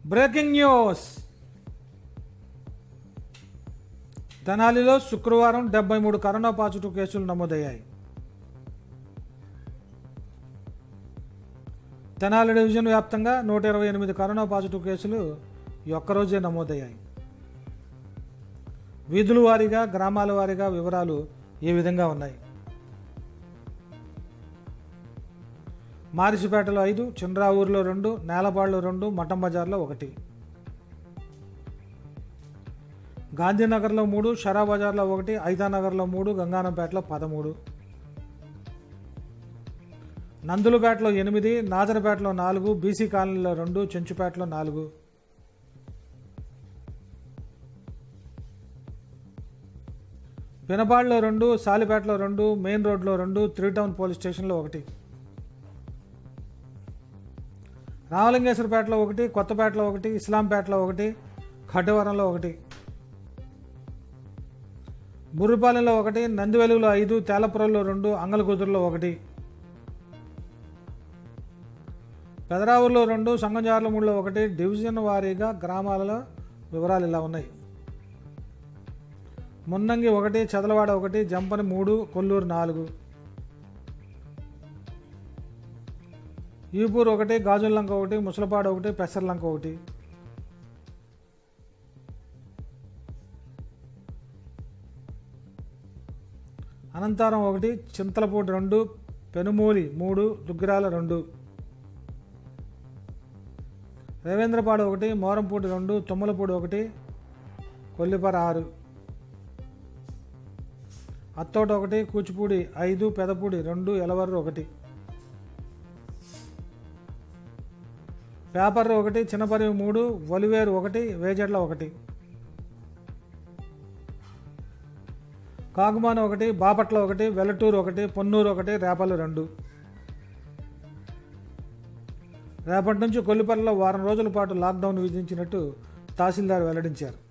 breaking news తెనాలిలో శుక్రవారం డెబ్బై మూడు కరోనా పాజిటివ్ కేసులు నమోదయ్యాయి తెనాలి డివిజన్ వ్యాప్తంగా నూట ఇరవై ఎనిమిది కరోనా పాజిటివ్ కేసులు ఈ ఒక్కరోజే నమోదయ్యాయి వీధుల వారీగా గ్రామాల వారీగా వివరాలు ఈ విధంగా ఉన్నాయి మారిసిపేటలో ఐదు చంద్రావూరులో రెండు నేలపాడులో రెండు మఠం బజార్లో ఒకటి గాంధీనగర్లో మూడు షరా బజార్లో ఒకటి ఐదానగర్లో మూడు గంగానంపేటలో పదమూడు నందులపేటలో ఎనిమిది నాజరపేటలో నాలుగు బీసీ కాలనీలో రెండు చెంచుపేటలో నాలుగు పినపాడులో రెండు సాలిపేటలో రెండు మెయిన్ రోడ్లో రెండు త్రీ టౌన్ పోలీస్ స్టేషన్లో ఒకటి రామలింగేశ్వరపేటలో ఒకటి కొత్తపేటలో ఒకటి ఇస్లాంపేటలో ఒకటి ఖడ్డవరంలో ఒకటి బుర్రుపాలెంలో ఒకటి నందివెలుగులో ఐదు తేలపురంలో రెండు అంగలకుదురులో ఒకటి పెదరావుల్లో రెండు సంగంజార్లమూడిలో ఒకటి డివిజన్ వారీగా గ్రామాలలో వివరాలు ఇలా ఉన్నాయి మున్నంగి ఒకటి చదలవాడ ఒకటి జంపని మూడు కొల్లూరు నాలుగు ఈపూర్ ఒకటి గాజుల్లంక ఒకటి ముసలపాడు ఒకటి పెసర్లంక ఒకటి అనంతరం ఒకటి చింతలపూడి రెండు పెనుమూలి మూడు దుగ్గిరాల రెండు రవీంద్రపాడు ఒకటి మోరంపూడి రెండు తుమ్మలపూడి ఒకటి కొల్లిపర ఆరు అత్తోట ఒకటి కూచిపూడి ఐదు పెదపూడి రెండు ఎలవర్రు ఒకటి పేపర్ ఒకటి చిన్నపరివి మూడు వలివేరు ఒకటి వేజడ్ల ఒకటి కాకుమాన ఒకటి బాపట్ల ఒకటి వెల్లటూరు ఒకటి పొన్నూరు ఒకటి రేపల్లి రెండు రేపటి నుంచి కొల్లిపల్లిలో వారం రోజుల పాటు లాక్డౌన్ విధించినట్టు తహసీల్దార్ వెల్లడించారు